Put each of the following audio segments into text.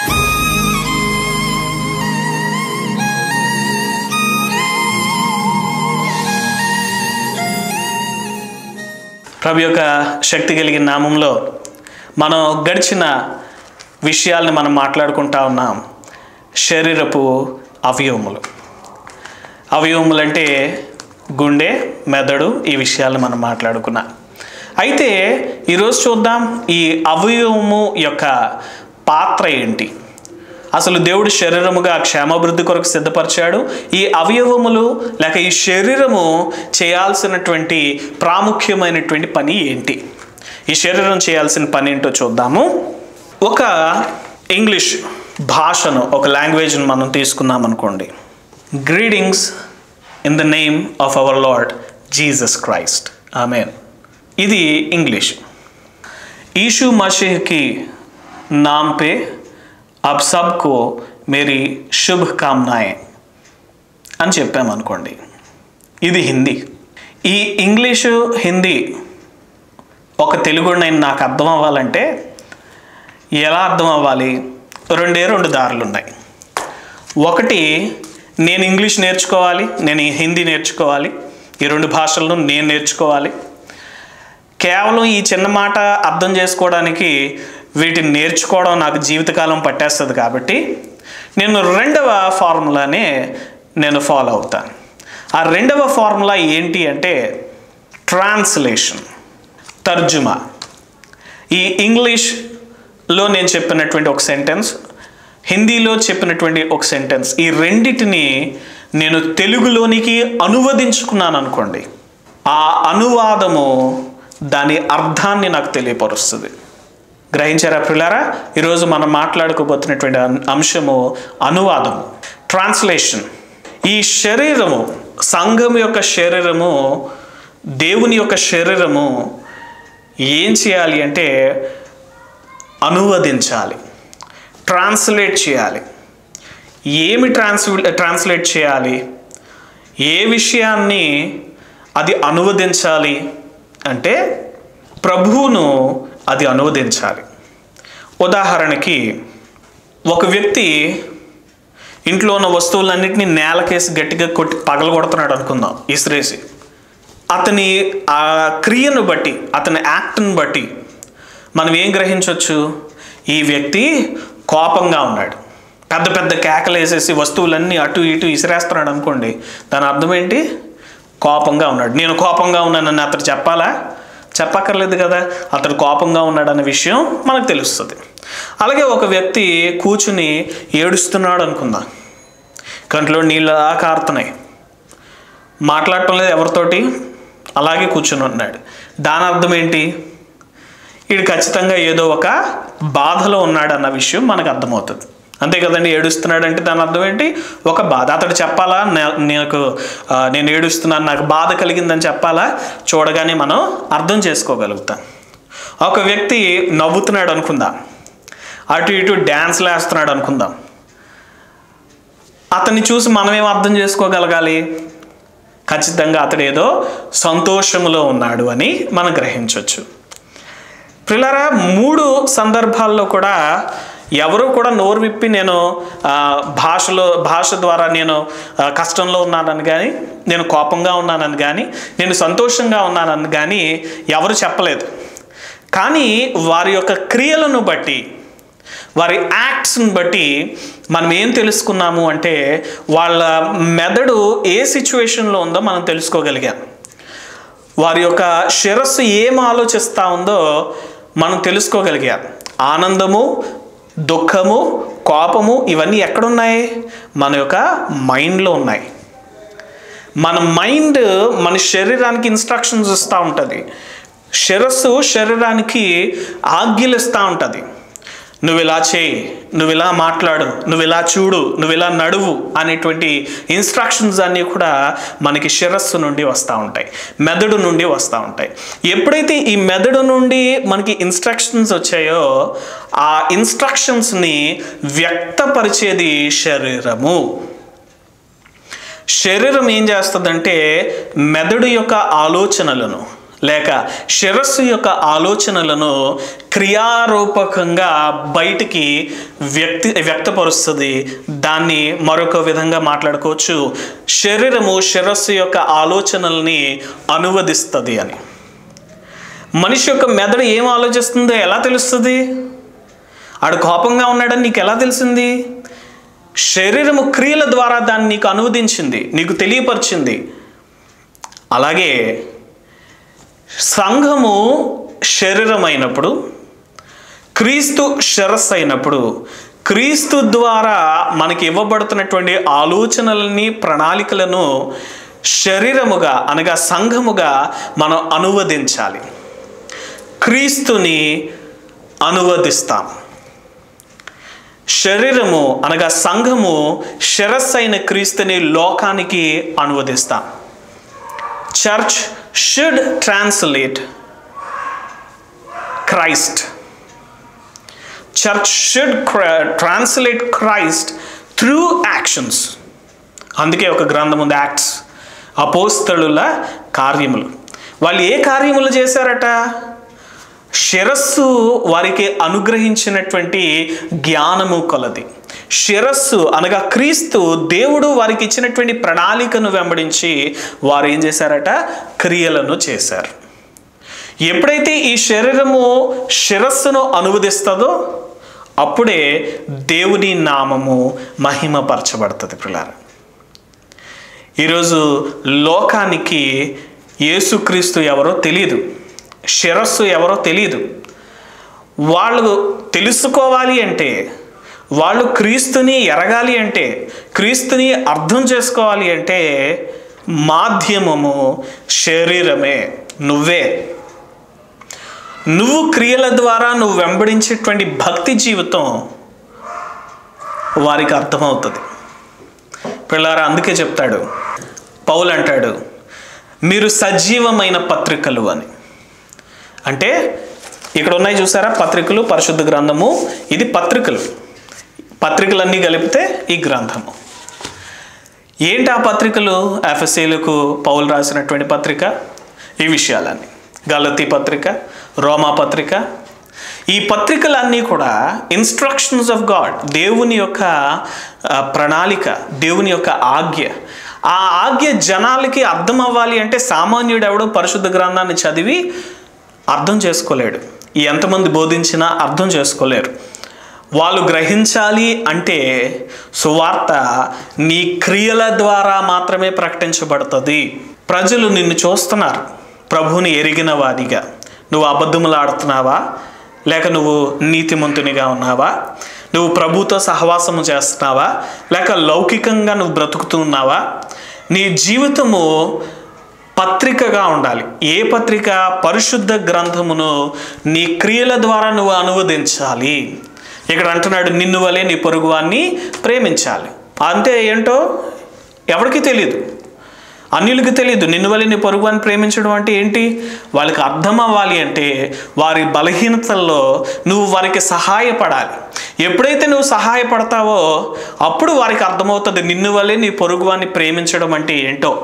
ప్రభు యొక్క శక్తి కలిగిన నామంలో మనం గడిచిన విషయాల్ని మనం మాట్లాడుకుంటా ఉన్నాం శరీరపు అవయవములు అవయవములు అంటే గుండె మెదడు ఈ విషయాలను మనం మాట్లాడుకున్నాం అయితే ఈరోజు చూద్దాం ఈ అవయవము యొక్క పాత్ర ఏంటి అసలు దేవుడు శరీరముగా క్షేమాభివృద్ధి కొరకు సిద్ధపరిచాడు ఈ అవయవములు లేక ఈ శరీరము చేయాల్సినటువంటి ప్రాముఖ్యమైనటువంటి పని ఏంటి ఈ శరీరం చేయాల్సిన పని ఏంటో చూద్దాము ఒక ఇంగ్లీష్ భాషను ఒక లాంగ్వేజ్ను మనం తీసుకున్నాం అనుకోండి greetings in the name of our Lord Jesus Christ amen ఇది ఇంగ్లీష్ ईशु मसीह की नाम पे आप सबको मेरी శుభ కామనాయే అని చెప్పామనుకోండి ఇది హిందీ ఈ ఇంగ్లీషు హిందీ ఒక తెలుగు నేను నాకు అర్థం అవ్వాలంటే ఎలా అర్థం అవ్వాలి రెండే రెండు దారులు ఉన్నాయి ఒకటి నేను ఇంగ్లీష్ నేర్చుకోవాలి నేను ఈ హిందీ నేర్చుకోవాలి ఈ రెండు భాషలను నేను నేర్చుకోవాలి కేవలం ఈ చిన్న మాట అర్థం చేసుకోవడానికి వీటిని నేర్చుకోవడం నాకు జీవితకాలం పట్టేస్తుంది కాబట్టి నేను రెండవ ఫార్ములానే నేను ఫాలో అవుతాను ఆ రెండవ ఫార్ములా ఏంటి అంటే ట్రాన్స్లేషన్ తర్జుమా ఈ ఇంగ్లీష్లో నేను చెప్పినటువంటి ఒక సెంటెన్స్ హిందీలో చెప్పినటువంటి ఒక సెంటెన్స్ ఈ రెండిటిని నేను తెలుగులోనికి అనువదించుకున్నాను అనుకోండి ఆ అనువాదము దాని అర్థాన్ని నాకు తెలియపరుస్తుంది గ్రహించారా పిల్లారా ఈరోజు మనం మాట్లాడుకోబోతున్నటువంటి అం- అంశము అనువాదము ట్రాన్స్లేషన్ ఈ శరీరము సంఘం యొక్క శరీరము దేవుని యొక్క శరీరము ఏం చేయాలి అంటే అనువదించాలి ట్రాన్స్లేట్ చేయాలి ఏమి ట్రాన్స్ ట్రాన్స్లేట్ చేయాలి ఏ విషయాన్ని అది అనువదించాలి అంటే ప్రభువును అది అనువదించాలి ఉదాహరణకి ఒక వ్యక్తి ఇంట్లో ఉన్న వస్తువులన్నింటినీ నేలకేసి గట్టిగా కొట్టి పగలగొడుతున్నాడు అనుకుందాం ఇసిరేసి అతని ఆ క్రియను బట్టి అతని యాక్ట్ని బట్టి మనం ఏం గ్రహించవచ్చు ఈ వ్యక్తి కోపంగా ఉన్నాడు పెద్ద పెద్ద కేకలు వేసేసి వస్తువులన్నీ అటు ఇటు ఇసిరేస్తున్నాడు అనుకోండి దాని అర్థం ఏంటి కోపంగా ఉన్నాడు నేను కోపంగా ఉన్నానని అతను చెప్పాలా చెప్పక్కర్లేదు కదా అతడు కోపంగా ఉన్నాడన్న విషయం మనకు తెలుస్తుంది అలాగే ఒక వ్యక్తి కూర్చుని ఏడుస్తున్నాడు అనుకుందాం కంట్లో నీళ్ళు అలా కారుతున్నాయి మాట్లాడటం లేదు ఎవరితోటి అలాగే కూర్చుని ఉన్నాడు దాని అర్థం ఏంటి వీడు ఖచ్చితంగా ఏదో ఒక బాధలో ఉన్నాడు అన్న విషయం మనకు అర్థమవుతుంది అంతే కదండి ఏడుస్తున్నాడు అంటే దాని అర్థం ఏంటి ఒక బాధ అతడు చెప్పాలా నే- నాకు ఆ, నేను ఏడుస్తున్నాను నాకు బాధ కలిగిందని చెప్పాలా చూడగానే మనం అర్థం చేసుకోగలుగుతాం ఒక వ్యక్తి నవ్వుతున్నాడు అనుకుందాం అటు ఇటు డ్యాన్స్లు వేస్తున్నాడు అనుకుందాం అతన్ని చూసి మనం ఏం అర్థం చేసుకోగలగాలి ఖచ్చితంగా అతడు ఏదో సంతోషములో ఉన్నాడు అని మనం గ్రహించవచ్చు ప్రిలరా మూడు సందర్భాల్లో కూడా ఎవరు కూడా నోరు విప్పి నేను ఆ, భాషలో భాష ద్వారా నేను ఆ, కష్టంలో ఉన్నానని కానీ నేను కోపంగా ఉన్నానని కానీ నేను సంతోషంగా ఉన్నానని కానీ ఎవరు చెప్పలేదు కానీ వారి యొక్క క్రియలను బట్టి వారి యాక్ట్స్ని బట్టి మనం ఏం తెలుసుకున్నాము అంటే వాళ్ళ మెదడు ఏ సిచ్యువేషన్లో ఉందో మనం తెలుసుకోగలిగాం వారి యొక్క శిరస్సు ఏం ఆలోచిస్తూ ఉందో మనం తెలుసుకోగలిగాం ఆనందము దుఃఖము కోపము ఇవన్నీ ఎక్కడున్నాయి మన యొక్క మైండ్లో ఉన్నాయి మన మైండ్ మన శరీరానికి ఇన్స్ట్రక్షన్స్ ఇస్తూ ఉంటుంది శిరస్సు శరీరానికి ఆజ్ఞలు ఇస్తూ ఉంటుంది నువ్వు ఇలా చేయి నువ్వు ఇలా మాట్లాడు నువ్వు ఇలా చూడు నువ్వు ఇలా నడువు అనేటువంటి ఇన్స్ట్రక్షన్స్ అన్నీ కూడా మనకి శిరస్సు నుండి వస్తూ ఉంటాయి మెదడు నుండి వస్తూ ఉంటాయి ఎప్పుడైతే ఈ మెదడు నుండి మనకి ఇన్స్ట్రక్షన్స్ వచ్చాయో ఆ ఇన్స్ట్రక్షన్స్ని వ్యక్తపరిచేది శరీరము శరీరం ఏం చేస్తుందంటే మెదడు యొక్క ఆలోచనలను లేక శిరస్సు యొక్క ఆలోచనలను క్రియారూపకంగా బయటికి వ్యక్తి వ్యక్తపరుస్తుంది దాన్ని మరొక విధంగా మాట్లాడుకోవచ్చు శరీరము శిరస్సు యొక్క ఆలోచనల్ని అనువదిస్తుంది అని మనిషి యొక్క మెదడు ఏం ఆలోచిస్తుందో ఎలా తెలుస్తుంది ఆడు కోపంగా ఉన్నాడని నీకు ఎలా తెలిసింది శరీరము క్రియల ద్వారా దాన్ని నీకు అనువదించింది నీకు తెలియపరిచింది అలాగే సంఘము శరీరం అయినప్పుడు క్రీస్తు శిరస్సు అయినప్పుడు క్రీస్తు ద్వారా మనకి ఇవ్వబడుతున్నటువంటి ఆలోచనలని ప్రణాళికలను శరీరముగా అనగా సంఘముగా మనం అనువదించాలి క్రీస్తుని అనువదిస్తాం శరీరము అనగా సంఘము శిరస్సు అయిన క్రీస్తుని లోకానికి అనువదిస్తాం church should translate Christ church should translate Christ through actions అందుకే ఒక గ్రంథం ఉంది యాక్ట్స్ అపోస్తలుల కార్యములు వాళ్ళు ఏ కార్యములు చేశారట శిరస్సు వారికి అనుగ్రహించినటువంటి జ్ఞానము కొలది శిరస్సు అనగా క్రీస్తు దేవుడు వారికి ఇచ్చినటువంటి ప్రణాళికను వెంబడించి వారు ఏం చేశారట క్రియలను చేశారు ఎప్పుడైతే ఈ శరీరము శిరస్సును అనువదిస్తుందో అప్పుడే దేవుని నామము మహిమపరచబడుతుంది పిల్లలు ఈరోజు లోకానికి యేసుక్రీస్తు ఎవరో తెలియదు శిరస్సు ఎవరో తెలియదు వాళ్ళు తెలుసుకోవాలి అంటే వాళ్ళు క్రీస్తుని ఎరగాలి అంటే క్రీస్తుని అర్థం చేసుకోవాలి అంటే మాధ్యమము శరీరమే నువ్వే నువ్వు క్రియల ద్వారా నువ్వు వెంబడించేటువంటి భక్తి జీవితం వారికి అర్థమవుతుంది పిల్లారా అందుకే చెప్తాడు పౌలు అంటాడు మీరు సజీవమైన పత్రికలు అని అంటే ఇక్కడ ఉన్నాయి చూసారా పత్రికలు పరిశుద్ధ గ్రంథము ఇది పత్రికలు పత్రికలన్నీ కలిపితే ఈ గ్రంథము ఏంటి ఆ పత్రికలు ఎఫ్ఎస్సీలకు పౌలు రాసినటువంటి పత్రిక ఈ విషయాలన్నీ గలతీ పత్రిక రోమా పత్రిక ఈ పత్రికలన్నీ కూడా ఇన్స్ట్రక్షన్స్ ఆఫ్ గాడ్ దేవుని యొక్క ఆ, ప్రణాళిక దేవుని యొక్క ఆజ్ఞ ఆ ఆజ్ఞ జనాలకి అర్థం అవ్వాలి అంటే సామాన్యుడు ఎవడో పరిశుద్ధ గ్రంథాన్ని చదివి అర్థం చేసుకోలేడు ఎంతమంది బోధించినా అర్థం చేసుకోలేరు వాళ్ళు గ్రహించాలి అంటే సువార్త నీ క్రియల ద్వారా మాత్రమే ప్రకటించబడుతుంది ప్రజలు నిన్ను చూస్తున్నారు ప్రభువుని ఎరిగిన వాడిగా నువ్వు అబద్ధములు ఆడుతున్నావా లేక నువ్వు నీతిమంతునిగా ఉన్నావా నువ్వు ప్రభుతో సహవాసము చేస్తున్నావా లేక లౌకికంగా నువ్వు బ్రతుకుతున్నావా నీ జీవితము పత్రికగా ఉండాలి ఏ పత్రిక పరిశుద్ధ గ్రంథమును నీ క్రియల ద్వారా నువ్వు అనువదించాలి ఇక్కడ అంటున్నాడు నిన్ను వలె నీ పొరుగువాన్ని ప్రేమించాలి అంతే ఏంటో ఎవరికి తెలియదు అన్యులకి తెలియదు నిన్ను వల్ల నీ పొరుగువాన్ని ప్రేమించడం అంటే ఏంటి వాళ్ళకి అర్థం అవ్వాలి అంటే వారి బలహీనతల్లో నువ్వు వారికి సహాయపడాలి ఎప్పుడైతే నువ్వు సహాయపడతావో అప్పుడు వారికి అర్థమవుతుంది నిన్ను వల్లే నీ పొరుగువాన్ని ప్రేమించడం అంటే ఏంటో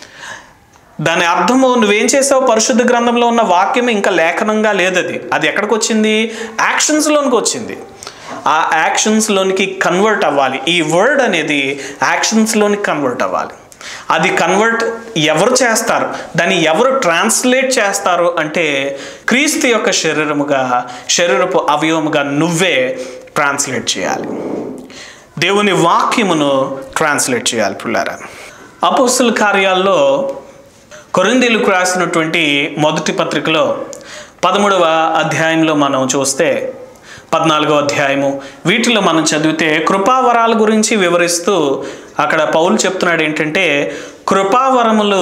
దాని అర్థము నువ్వేం చేసావు పరిశుద్ధ గ్రంథంలో ఉన్న వాక్యం ఇంకా లేఖనంగా లేదది అది ఎక్కడికి వచ్చింది యాక్షన్స్లోనికి వచ్చింది ఆ యాక్షన్స్లోనికి కన్వర్ట్ అవ్వాలి ఈ వర్డ్ అనేది యాక్షన్స్లోనికి కన్వర్ట్ అవ్వాలి అది కన్వర్ట్ ఎవరు చేస్తారు దాన్ని ఎవరు ట్రాన్స్లేట్ చేస్తారు అంటే క్రీస్తు యొక్క శరీరముగా శరీరపు అవయవముగా నువ్వే ట్రాన్స్లేట్ చేయాలి దేవుని వాక్యమును ట్రాన్స్లేట్ చేయాలి పిల్లారా అపోస్తుల కార్యాల్లో కొరిందీలకు రాసినటువంటి మొదటి పత్రికలో పదమూడవ అధ్యాయంలో మనం చూస్తే పద్నాలుగో అధ్యాయము వీటిలో మనం చదివితే కృపావరాల గురించి వివరిస్తూ అక్కడ పౌలు చెప్తున్నాడు ఏంటంటే కృపావరములు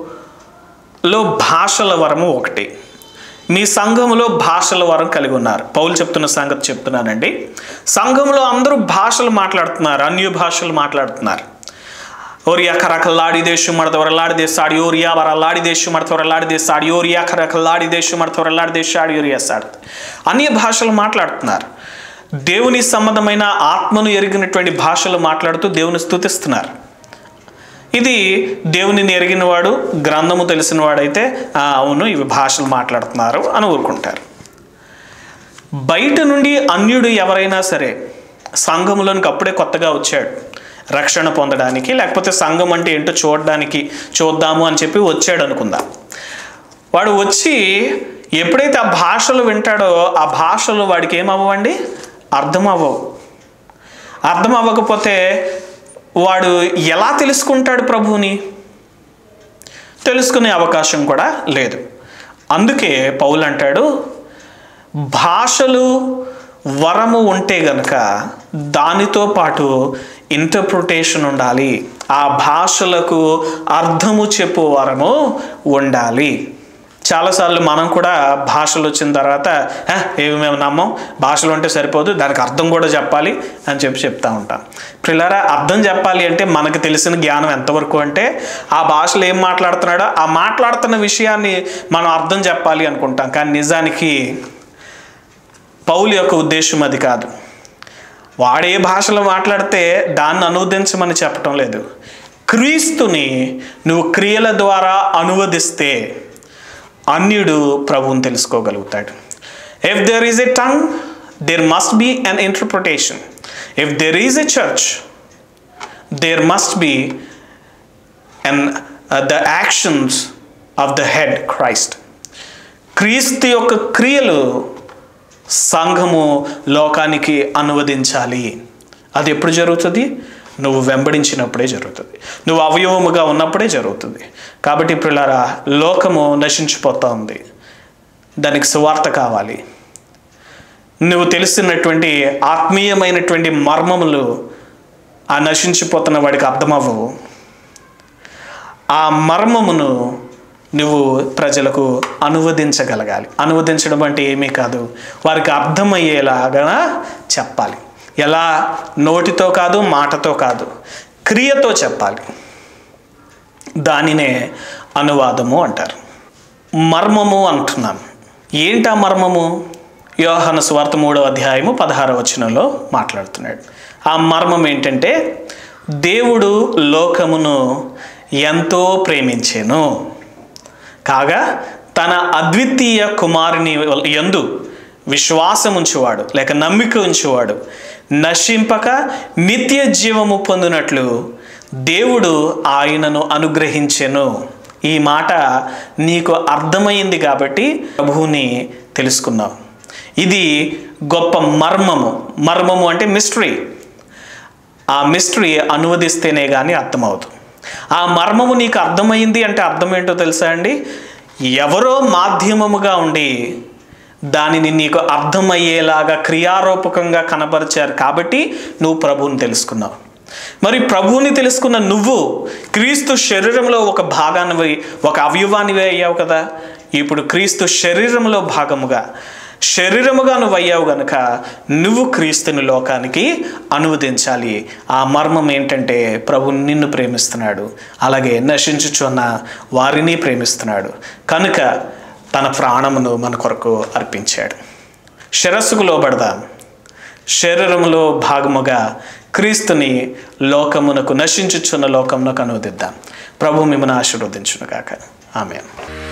లో భాషల వరము ఒకటి మీ సంఘములో భాషల వరం కలిగి ఉన్నారు పౌలు చెప్తున్న సంగతి చెప్తున్నానండి సంఘంలో అందరూ భాషలు మాట్లాడుతున్నారు అన్య భాషలు మాట్లాడుతున్నారు ಓರಿಯಾ ಕರಕಲ್ಲಾಡಿ ದೇಶ ಮಾಡ್ದವರೆಲ್ಲಾಡಿ ದೇಶ ಆಡಿ ಓರಿಯಾ ಬರಲ್ಲಾಡಿ ದೇಶ ಮಾಡ್ತವರೆಲ್ಲಾಡಿ ದೇಶ ఆడి ఓరియా కరకల్లాడి దేశం ಮಾಡ್ತవరెల్లాడి దేశ ఆడి ఓరియా సాడి అన్య భాషలు మాట్లాడుతున్నారు దేవుని సంబంధమైన ఆత్మను ఎరిగినటువంటి భాషలు మాట్లాడుతూ దేవుని స్తుతిస్తున్నారు ఇది దేవుని ఎరిగినవాడు గ్రంథము తెలిసిన వాడైతే "ఆ, అవును ఇవి భాషలు మాట్లాడుతున్నారు అని ఊరుకుంటారు బయట నుండి అన్యుడు ఎవరైనా సరే సంఘములోనికి అప్పుడే కొత్తగా వచ్చాడు రక్షణ పొందడానికి లేకపోతే సంఘం అంటే ఏంటో చూడడానికి చూద్దాము అని చెప్పి వచ్చాడు అనుకుందాం వాడు వచ్చి ఎప్పుడైతే ఆ భాషలు వింటాడో ఆ భాషలు వాడికి ఏమవ్వండి అర్థం అవ్వవు అర్థం అవ్వకపోతే వాడు ఎలా తెలుసుకుంటాడు ప్రభువుని తెలుసుకునే అవకాశం కూడా లేదు అందుకే పౌలు అంటాడు భాషలు వరము ఉంటే గనక దానితో పాటు ఇంటర్ప్రిటేషన్ ఉండాలి ఆ భాషలకు అర్థము చెప్పు వరము ఉండాలి చాలాసార్లు మనం కూడా భాషలు వచ్చిన తర్వాత "హ, ఏవి మేము నమ్మం భాషలు ఉంటే సరిపోదు దానికి అర్థం కూడా చెప్పాలి అని చెప్పి చెప్తా ఉంటాం పిల్లరా అర్థం చెప్పాలి అంటే మనకు తెలిసిన జ్ఞానం ఎంతవరకు అంటే ఆ భాషలో ఏం మాట్లాడుతున్నాడో ఆ మాట్లాడుతున్న విషయాన్ని మనం అర్థం చెప్పాలి అనుకుంటాం కానీ నిజానికి పౌలు యొక్క ఉద్దేశం అది కాదు వాడే భాషలో మాట్లాడితే దాన్ని అనువదించమని చెప్పటం లేదు క్రీస్తుని నువ్వు క్రియల ద్వారా అనువదిస్తే అన్యుడు ప్రభువుని తెలుసుకోగలుగుతాడు if there is a tongue there must be an interpretation if there is a church there must be and the actions of the head Christ క్రీస్తు యొక్క క్రియలు సంఘము లోకానికి అనువదించాలి అది ఎప్పుడు జరుగుతుంది నువ్వు వెంబడించినప్పుడే జరుగుతుంది నువ్వు అవయవముగా ఉన్నప్పుడే జరుగుతుంది కాబట్టి పిల్లరా లోకము నశించిపోతూ ఉంది దానికి సువార్త కావాలి నువ్వు తెలిసినటువంటి ఆత్మీయమైనటువంటి మర్మములు ఆ నశించిపోతున్న వాడికి అర్థమవ్వవు ఆ మర్మమును నువ్వు ప్రజలకు అనువదించగలగాలి అనువదించడం అంటే ఏమీ కాదు వారికి అర్థమయ్యేలాగా చెప్పాలి ఎలా నోటితో కాదు మాటతో కాదు క్రియతో చెప్పాలి దానినే అనువాదము అంటారు మర్మము అంటున్నాను ఏంటా మర్మము యోహన స్వార్థ మూడవ అధ్యాయము పదహార వచనంలో మాట్లాడుతున్నాడు ఆ మర్మం ఏంటంటే దేవుడు లోకమును ఎంతో ప్రేమించెను కాగా తన అద్వితీయ కుమారుని యందు విశ్వాసం ఉంచువాడు లేక నమ్మిక ఉంచువాడు నశింపక నిత్య జీవము పొందినట్లు దేవుడు ఆయనను అనుగ్రహించెను ఈ మాట నీకు అర్థమైంది కాబట్టి ప్రభువుని తెలుసుకున్నావు ఇది గొప్ప మర్మము మర్మము అంటే మిస్టరీ ఆ మిస్టరీ అనువదిస్తేనే కానీ అర్థమవుతుంది ఆ మర్మము నీకు అర్థమైంది అంటే అర్థం ఏంటో తెలుసా అండి ఎవరో మాధ్యమముగా ఉండి దానిని నీకు అర్థమయ్యేలాగా క్రియారూపకంగా కనపరిచారు కాబట్టి నువ్వు ప్రభువుని తెలుసుకున్నావు మరి ప్రభువుని తెలుసుకున్న నువ్వు క్రీస్తు శరీరంలో ఒక భాగానివి ఒక అవయవానివి అయ్యావు కదా ఇప్పుడు క్రీస్తు శరీరంలో భాగముగా శరీరముగా నువ్వు అయ్యావు గనుక నువ్వు క్రీస్తుని లోకానికి అనువదించాలి ఆ మర్మం ఏంటంటే ప్రభు నిన్ను ప్రేమిస్తున్నాడు అలాగే నశించుచున్న వారిని ప్రేమిస్తున్నాడు కనుక తన ప్రాణమును మన కొరకు అర్పించాడు శిరస్సుకు లోబడదాం శరీరములో భాగముగా క్రీస్తుని లోకమునకు నశించుచున్న లోకమునకు అనువదిద్దాం ప్రభు మిమ్మల్ని ఆశీర్వదించును కాక ఆమె